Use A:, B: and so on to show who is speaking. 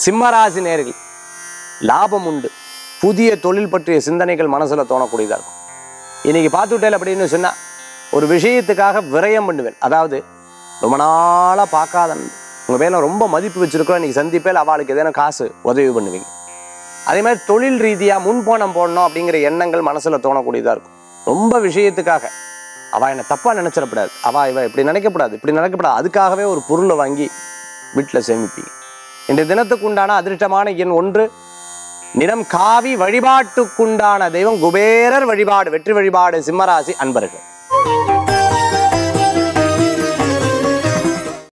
A: சிம்மராசி நேர்கள் லாபம் உண்டு புதிய தொழில் பற்றிய சிந்தனைகள் மனசுல தோணக்கூடியதா இருக்கும் இன்னைக்கு பார்த்துட்டேன் அப்படின்னு சொன்னா ஒரு விஷயத்துக்காக விரயம் பண்ணுவேன் அதாவது ரொம்ப நாளா பார்க்காத நண்பர். உங்க பேர்ல ரொம்ப மதிப்பு வச்சிருக்கிறோம் இன்னைக்கு சந்திப்பேல் அவளுக்கு எதனா காசு உதவி பண்ணுவீங்க அதே மாதிரி தொழில் ரீதியா முன்போனம் போடணும் அப்படிங்கிற எண்ணங்கள் மனசுல தோணக்கூடியதா இருக்கும் ரொம்ப விஷயத்துக்காக அவ என்ன தப்பா நினைச்சிடக்கூடாது அவ இவ இப்படி நினைக்கப்படாது இப்படி நினைக்கப்படாது அதுக்காகவே ஒரு பொருளை வாங்கி வீட்டுல சேமிப்பீங்க இன்றைய தினத்துக்கு உண்டான அதிர்ஷ்டமான எண் ஒன்று நிறம் காவி வழிபாட்டுக்குண்டான தெய்வம் குபேரர் வழிபாடு வெற்றி வழிபாடு சிம்மராசி அன்பர்கள்